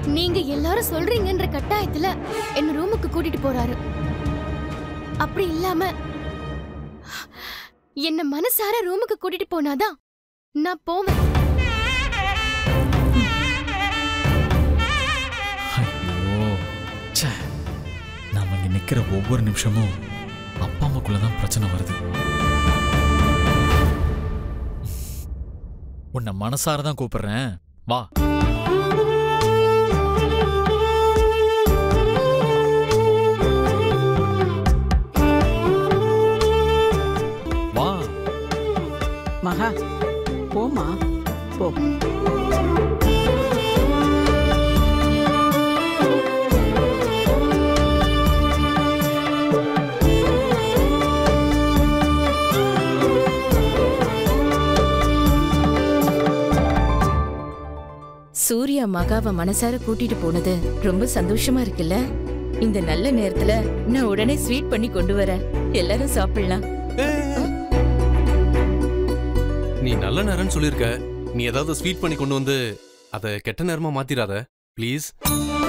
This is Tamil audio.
நீங்க எல்லாரும் சொல்றீங்கன்ற கட்டாயத்துல என்ன ரூமுக்கு கூட்டிட்டு போறாரு அப்படி இல்லாம என்ன மனசார ரூமுக்கு கூட்டிட்டு போனாதான் நான் போவேன் ஐயோ ச்சே நாம இங்க நிக்கிற ஒவ்வொரு நிமிஷமும் அப்பா அம்மாக்குள்ள தான் பிரச்சனை வருது உன்னை மனசார தான் கூப்பிடுறேன் வா வா மகா போமா போ சூர்யா மகாவை மனசார கூட்டிட்டு போனது ரொம்ப சந்தோஷமா இருக்குல்ல இந்த நல்ல நேரத்துல நான் உடனே ஸ்வீட் பண்ணி கொண்டு வரேன் எல்லாரும் சாப்பிடலாம் நீ நல்ல நேரம்னு சொல்லியிருக்க நீ ஏதாவது ஸ்வீட் பண்ணி கொண்டு வந்து அதை கெட்ட நேரமா மாத்திராத ப்ளீஸ்